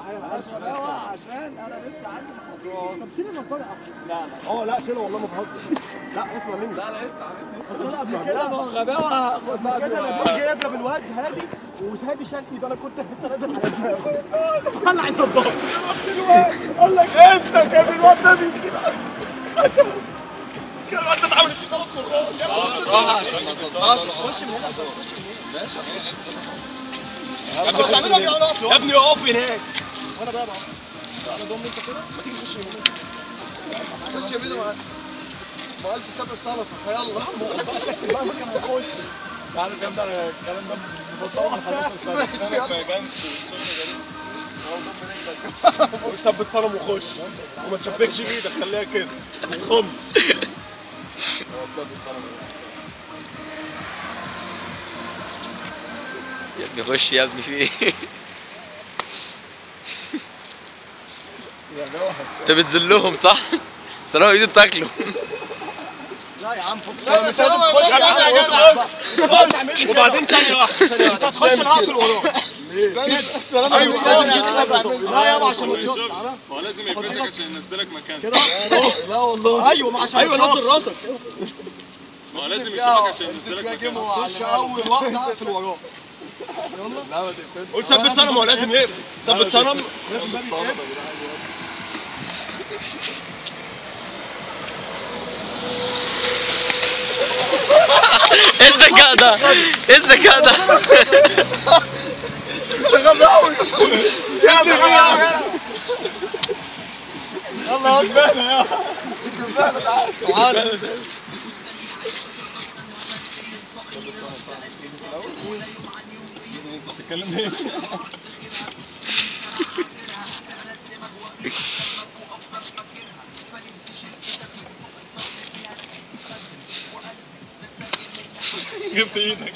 عشان انا لسه عندي محاضرات طب شيل النضاره احسن لا لا اه لا شيله والله ما بهزر لا اسمع مني لا لا لسه عملت اصل انا قبل لا كده ما هو غباوه خد بقى كده لما جوه. جاي اضرب الواد هادي وهادي شالني ده انا كنت لسه نازل على دماغه طلع النضاره قال لك انت كان الواد ده بيجي كان الواد ده اتعمل فيه ثلاث مرات بالراحه عشان ما تصدعش خش من هنا ماشي ماشي يا ابني بتعملوا ايه انا اقف يا ابني اقف هناك وانا بقى بقف انا ضم انت كده ما تيجي تخش هنا خش يا بيدو معاك ما قلت سبب صلصه فيلا بقى ما كان هيخش تعالوا الكلام ده الكلام ده بطلع ثبت صنم وخش وما تشبكش ايدك خليها كده خم يا ابني خش يا ابني في ايه انت بتذلهم صح؟ سلام ايدي بتاكله لا يا عم فك لا، مش لا، لازم لا، تخش لا، يا لا، عم لا، بص. وبعدين ثانية واحدة ثانية واحدة انت هتخش انا هقفل وراك سلام ايوه عليكم. لا يابا عشان ما تشوفش ما هو لازم يقفشك عشان ينزلك مكان كده لا والله ايوه ما عشان ايوه نزل راسك ما هو لازم يشوفك عشان ينزلك مكان خش اول واحدة هقفل وراك لا ما تقفلش قول ثبت صنم هو لازم يقفل ثبت صنم ايه الذكاء ده؟ ايه الذكاء ده؟ يا ابني يلا اسمعنا يا تعال تتكلم ايه؟ جبت ايدك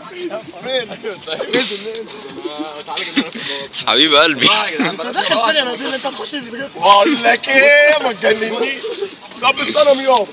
حبيب قلبي انت داخل فين يا نبيل انت تخش الرجل بقول لك ايه ما تجننيش ثبت صنم يابا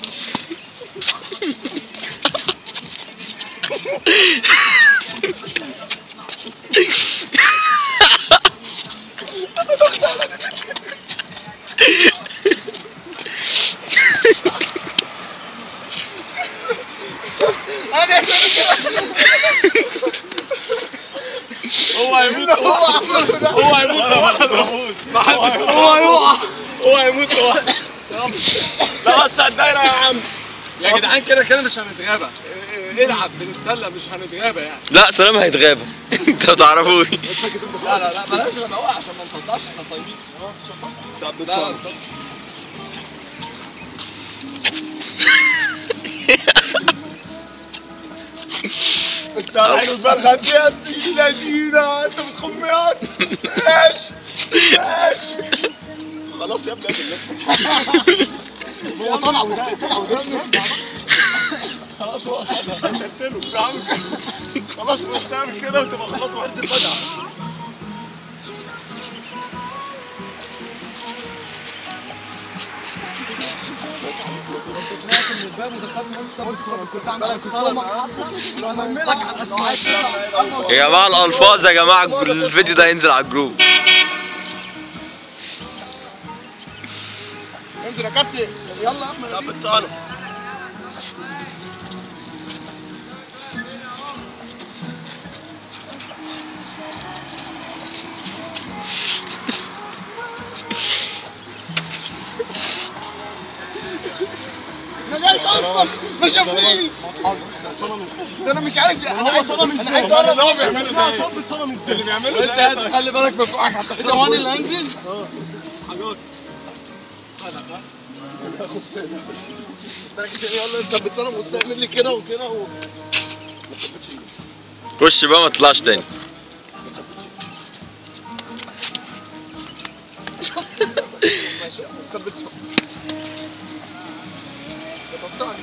هو هيموت هو هو هيموت ما حدش هو هيقع هو هيموت لوحده لا وسع الدايره يا عم يا جدعان كده كده مش هنتغابى إيه، العب بنتسلى مش هنتغابى يعني لا سلام هيتغابى انت ما تعرفوش لا لا لا بلاش غباوة عشان ما نصدعش احنا صايمين ثبت لا لا صنم تصدق. انت عين البلغة دي يا ابني لذينة انت بتخميات ماشي ماشي خلاص يا ابني اقفل نفسك هو طلع وده طلع وده خلاص هو خدها قتله يا عم خلاص مش تعمل كده وتبقى خلاص وحدة البدع يا جماعة الألفاظ يا جماعة الفيديو ده هينزل على الجروب انزل يا كابتن يلا يا احمد ثبت صالح انا جاي اصلا ما شافنيش ده انا مش عارف انا عايز صنم ازاي انا اللي هو بيعمله ده ثبت صنم ازاي اللي بيعمله انت هات خلي بالك من فوقك حتى ده وانا اللي هنزل تركش يلا نثبت صنم واستعمل لي كده وكده و... خش بقى ما تطلعش تاني ماشي ثبت صنم بتصعني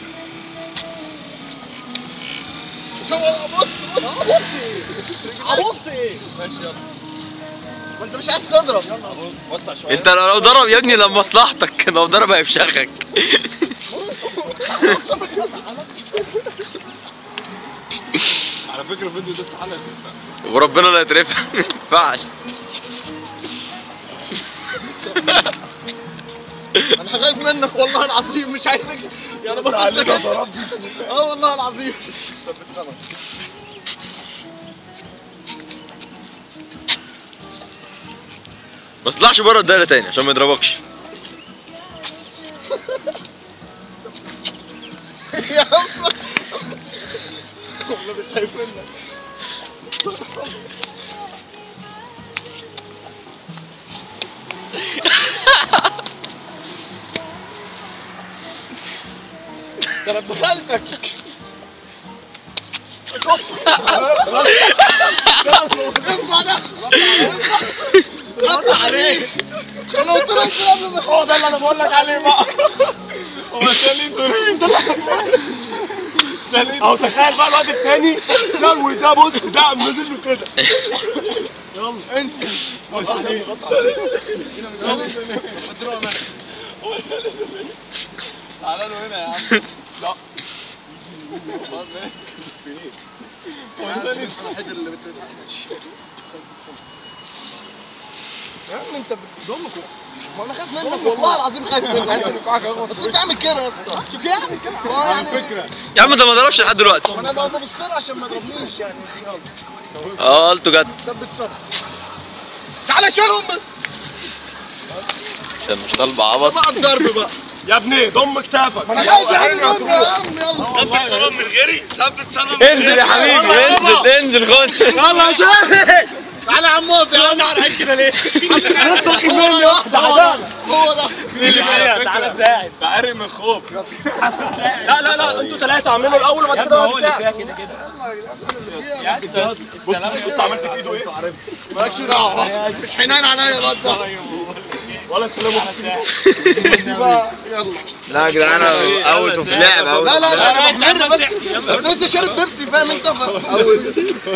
شوف بص بص ابص ايه ماشي يلا ما انت مش عايز تضرب وسع شويه انت لو ضرب يا ابني لمصلحتك لو ضرب هيفشخك على فكره الفيديو ده استحاله يترفع وربنا لا يترفع ما ينفعش انا خايف منك والله العظيم مش عايزك يعني بص لك اه والله العظيم ثبت سنة ما تطلعش بره الدايره تاني عشان ما يضربكش يا عم والله بتخايف منك ده انا ابن خالتك ينفع ده اطلع عليك انا قلت له انت قبل ما هو ده اللي انا بقول لك عليه بقى هو سليم سليم اهو تخيل بقى الواد التاني لا وده بص ده قام نازل له كده يلا انزل غطى عليه غطى عليه تعالى له هنا يا عم لا هو سليم الوحيد اللي بتضحك يا عم انت بتضمك ما انا خايف منك والله العظيم خايف منك بس انت عامل كده يا اسطى شوف يعمل كده اه يعني فكره يا عم ده ما ضربش لحد دلوقتي انا بقى ببص له عشان ما يضربنيش يعني يلا اه قلته جد ثبت صف تعالى شيلهم بس عشان مش طالبه عبط بقى الضرب بقى يا ابني ضم كتافك انا خايف يا عم يا عم يلا ثبت سلام من غيري ثبت سلام انزل يا حبيبي انزل انزل خش يلا يا شاهد تعالى يا عم موت يا عم على كده ليه؟ لسه واخد مني واحده عدالة هو ده تعالى ساعد بعرق من الخوف لا لا لا انتوا ثلاثة اعملوا الأول وبعد كده هو اللي فيها كده كده بص بص عملت في ايده ايه؟ مالكش دعوه مش حنين عليا الواد ده ولا سلام وحسين دي بقى يلا لا يا جدعان اوت اوف لعب اوت لا لا لا انا محمر بس بس لسه شارب بيبسي فاهم انت ف اول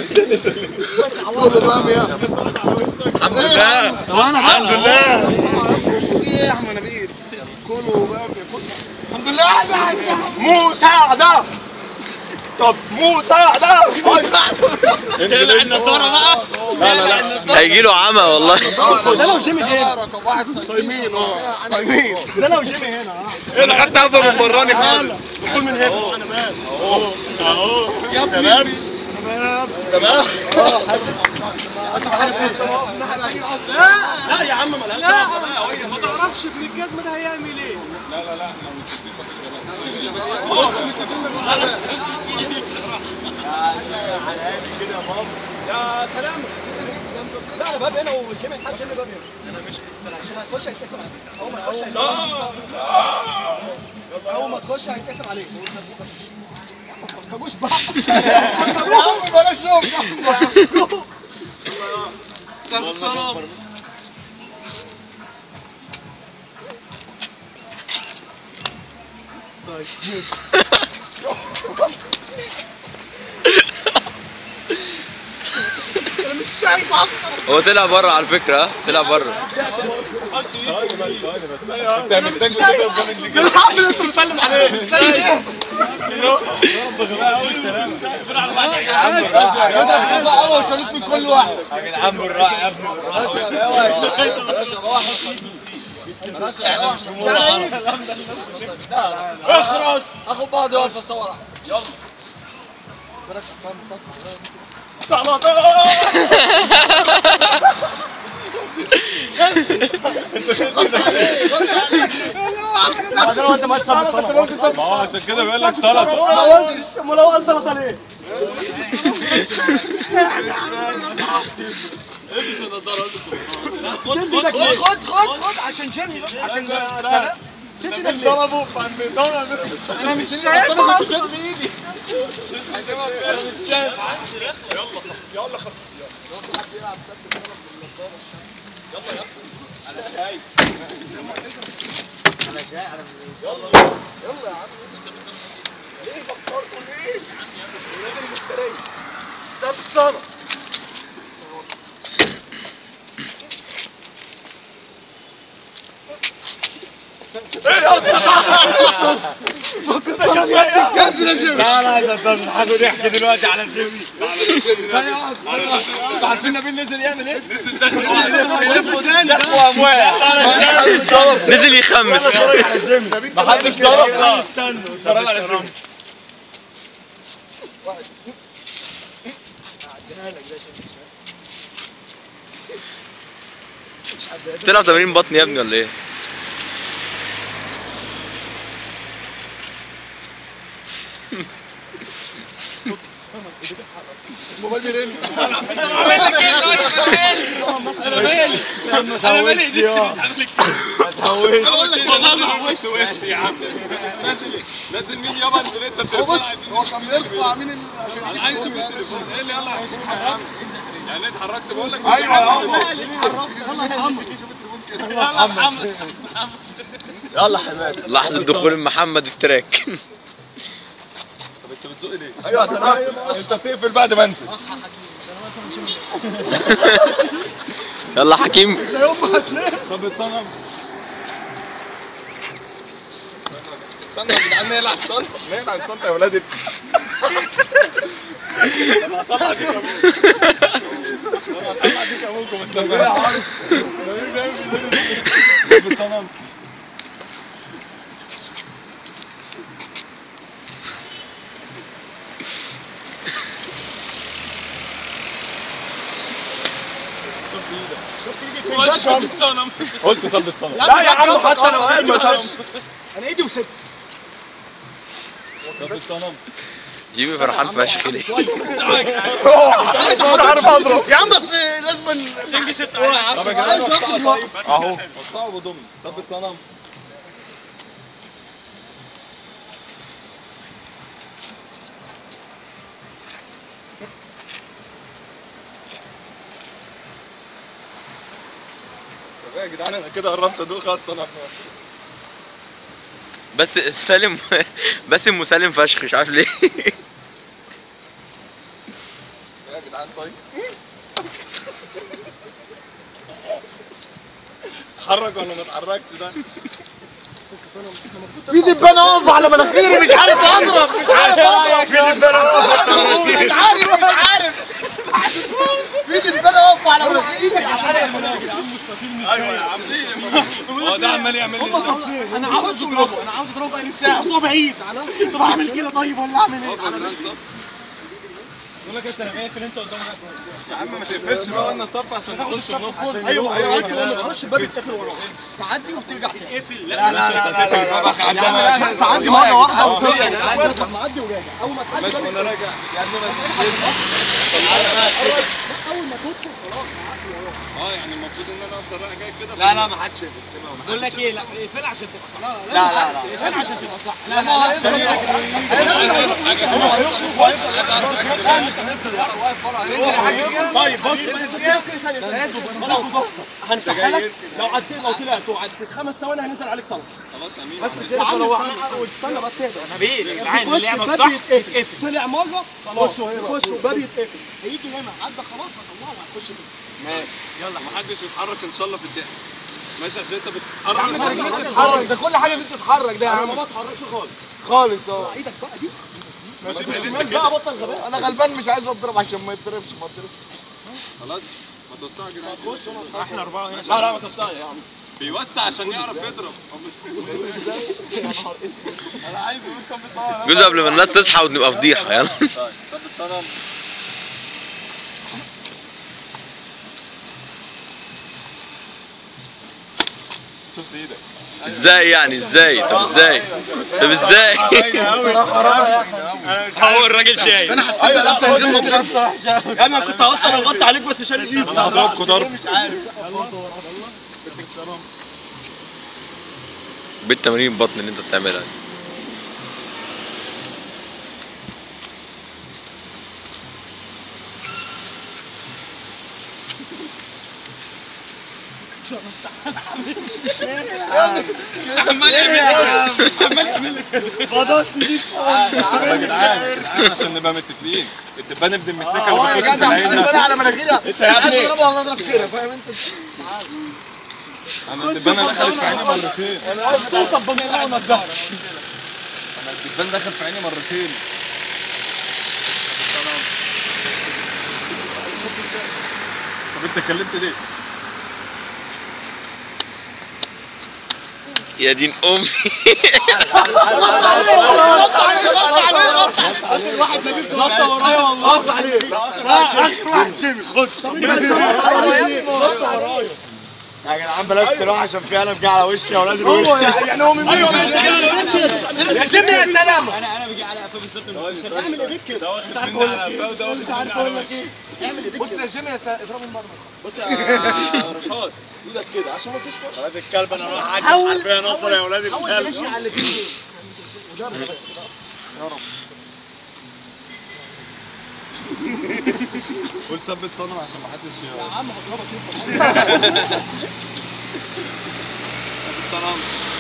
اول بقى يا الحمد لله الحمد لله في ايه يا عم نبيل كله بقى كله الحمد لله مساعدة طب مساعدة انزل النضاره بقى لا لا لا هيجي له عمى والله ده لو جيمي هنا رقم واحد صايمين اه صايمين ده لو جيمي هنا انا خدت هفه من براني خالص دخول من هنا انا مال اهو اهو يا تمام تمام لا يا عم مالهاش دعوه ما تعرفش ابن الجزمه ده هيعمل ايه يا سلام لا باب هنا وجيمي الحاج جيمي باب هنا انا مش مستني عشان هتخش هيتكسر عليك اول ما تخش هيتكسر اول ما تخش هيتكسر عليك ما تفكروش بقى يا عم بلاش نوم سلام انا مش شايف اصلا هو طلع بره على فكره ها طلع بره تعمل تاني كده قدام اللي ده الحمد لسه مسلم عليه مش شايف ايه كده كده اول شريط من كل واحد يا جدعان بالراحه يا ابني اخرس اخد بعض يقف اصور احسن ما هو عشان كده بيقول لك سلطه ولو قال سلطه ليه؟ خد خد خد خد عشان جيمي بس عشان سلام شد ايدك ليه؟ ضربوك انا مش شايف انا شد ايدي يلا يا عم ليه فكرتوا ليه؟ ولاد المفترية ده بتصنع كنزل يا شيخ لا لا ده انت بتضحكوا ضحك دلوقتي على شيمي عارفين نبيل نزل يعمل ايه؟ نزل داخل داخل وقام واقع نزل يخمس ما حدش ضرب اتفرج على جيم بتلعب تمارين بطن يا ابني ولا ايه؟ الموبايل بيرن انا مالي نازل نازل مين يابا انزل انت هو بص التليفون هو كان بيرفع مين ال- عشان انا يجيب عايز الجول اسيب يعني. التليفون ايه اللي يلا يا عم يعني اتحركت بقول لك ايوه يا عم يلا حبايبي لحظة دخول محمد التراك طب انت بتزق ليه؟ ايوه سلام انت بتقفل بعد ما انزل يلا حكيم طب اتصنم استنى يا جدعان نقلع الشنطه نقلع الشنطه يا ولاد انا هطلع ديك ابوك انا هطلع ديك ابوكم بس انا عارف بتصنم قلت طب بتصنم لا لا يا يا عم عم، حتى لو خلاص، قاعد ما خلاص. شافش انا ايدي وست طب بتصنم جيمي فرحان فشخ ليه؟ مش عارف اضرب يا عم بس لازم طب يا جدعان وسعوا طيب اهو وسعوا وضم ثبت صنم طب يا جدعان انا كده قربت ادوق خلاص انا بس سالم باسم مسالم فشخ مش عارف ليه يا جدعان طيب اتحرك ولا ما اتحركش ده في دبانه واقفه على مناخيري مش عارف اضرب مش عارف اضرب في دبانه مش عارف مش عارف في دبانه واقفه على مناخيري مش عارف ايوه يا عم هو ده عمال يعمل لي ازاي؟ انا عاوز اضربه انا عاوز اضربه بقالي ساعه هو بعيد طب اعمل كده طيب ولا اعمل ايه؟ يا عم ما تقفلش بقى قلنا صف عشان نخش ونخرج ايوه ايوه انت لما تخش الباب يتقفل وراك تعدي وترجع تاني لا لا لا بابا عندنا تعدي مره واحده وترجع تروح معدي وراجع اول ما تعدي ماشي الباب وانا راجع يا ابني اول ما تدخل خلاص عدي وراك اه يعني المفروض ان انا افضل رايح جاي كده لا لا ما حدش يتسمع بقول لك ايه لا اقفلها عشان تبقى صح لا لا لا اقفلها عشان تبقى صح لا ما لا هيفضل طيب بص هنسجل لو عديت لو طلعت وعديت خمس ثواني هننزل عليك صلاة خلاص امين بس كده لو استنى بس اهدى نبيل يا جدعان يخش اللعبه الباب الصح يتقفل تتقفل طلع مره خلاص يخش الباب يتقفل هيجي هنا عدى خلاص هطلعه وهيخش تاني ما حدش يتحرك ان شاء الله في الدقيقه ماشي عشان انت بتتحرك تتحرك ده كل حاجه بتتحرك ده يا عم ما بتحركش خالص خالص اه ايدك بقى دي بقى بطل غباء انا غلبان مش عايز اضرب عشان ما يتضربش ما يتضربش خلاص ما توسعوا يا جدعان احنا اربعه هنا لا لا ما توسعش يا عم بيوسع عشان يعرف يضرب انا عايز اقول صف صلاة جزء قبل ما الناس تصحى ونبقى فضيحة يلا طيب ثبت صنم شفت ايدك ازاي يعني ازاي طب ازاي طب ازاي هو الراجل شايف انا حسيت ايوه لا بلفه خد هدومك ضرب يا انا كنت اصلا اغطي عليك بس شال ايدي انا هضربكوا ضرب مش عارف بالتمرين بطن اللي انت بتعملها دي. عمال يعمل يا جدعان عشان نبقى متفقين الدبان ابن المتكه اللي اه يا بيخش في جدع العين الدبانه ده. على مناخيرها عايز اضربها ولا اضرب كده فاهم انت انا الدبانه دخلت في عيني مرتين انا الدبان دخل في عيني مرتين طب انت اتكلمت ليه؟ يا دين امي اخر واحد نجيب غطى ورايا والله غطى عليه اخر واحد سيمي خد يا جدعان بلاش صراحه عشان في قلم جه على وشي يا ولاد الوش يعني هو من ايوه يا جيمي يا سلام اعمل ايديك كده بص يا جيمي يا اضربه المرمى بص يا رشاد ايدك كده عشان ما تجيش فرصه ولاد الكلب انا رايح اعدي الحربيه نصر يا ولاد حاول الكلب تمشي على اللي فيه وجرب بس كده قول ثبت صنم عشان ما حدش يا عم هضربك ثبت صنم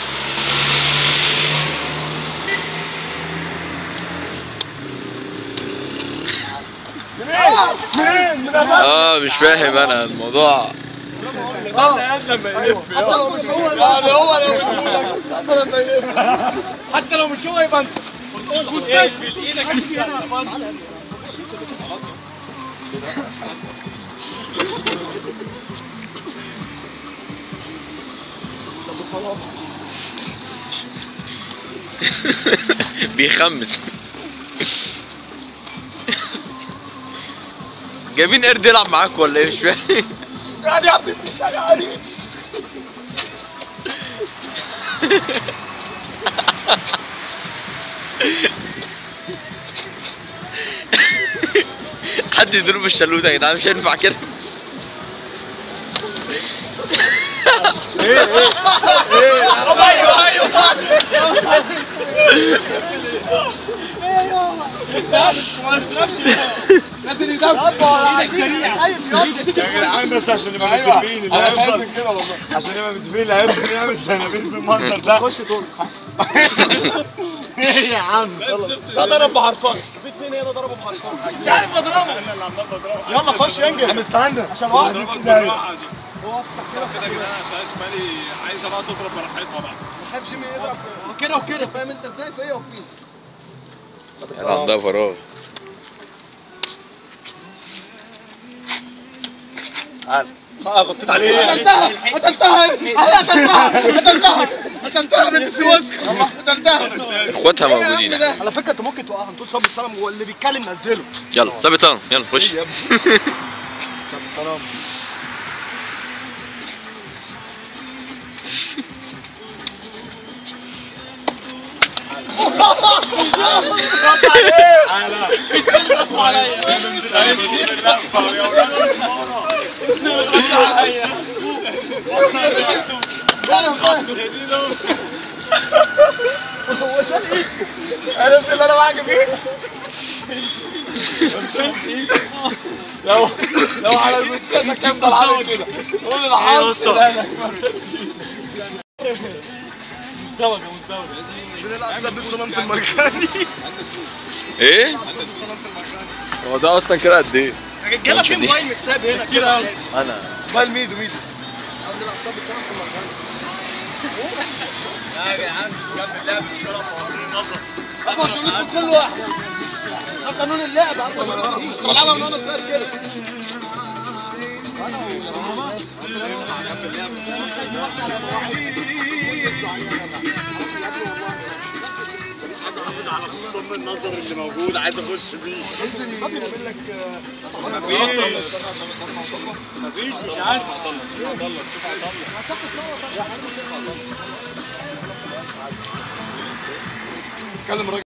منين من اه مش فاهم انا الموضوع لما يلف حتى لو مش هو يعني هو حتى لما يلف حتى لو مش هو يبقى انت مستشفى ايدك بيخمس جايبين قرد يلعب معاك ولا ايه مش فاهم قاعد يا عبد يا علي حد يضرب الشلوت يا جدعان مش هينفع كده لازم يدافع ايدك سريع يا جدعان بس عشان نبقى متفقين اللي هيفضل كده والله عشان نبقى متفقين اللي هيفضل يعمل زنابيل بالمنظر ده خش طول ايه يا عم ده ضرب بحرفان في اثنين هنا ضربوا بحرفان يعني بضربه انا اللي عمال بضربه يلا خش انجل مستعندة عشان واحد بضربك في داهية بالراحه عشان كده يا جدعان عشان شمالي عايزه بقى تضرب براحتها بقى خايف جيمي يضرب كده وكده فاهم انت ازاي فيا وفيه عندها فراغ غطيت عليه هتنتهي هتنتهي هتنتهي هتنتهي هتنتهي بنت في وسخ هتنتهي اخواتها موجودين على فكره انت ممكن توقعهم تقول صبري سلام هو اللي بيتكلم نزله يلا ثابت انا يلا خش هو شال ايده عرفت اللي انا بعجب فيه لو لو على المستنى كام ده عامل كده قول الحظ يا اسطى مزدوجة مزدوجة بنلعب ثبت صمامة المرجاني ايه هو ده اصلا كده قد ايه الرجاله في موبايل متساب هنا كتير قوي انا موبايل ميدو ميدو بنلعب ثبت صمامة المرجاني يا جدعان جنب اللعب الكره فوازير نصر اخو عشان ندخل كل واحد ده قانون اللعب اصلا كنت بلعبها من وانا صغير كده عايز احافظ على خصوم النظر اللي موجود عايز اخش بيه انزل يعمل لك مفيش مش عارف اتكلم راجل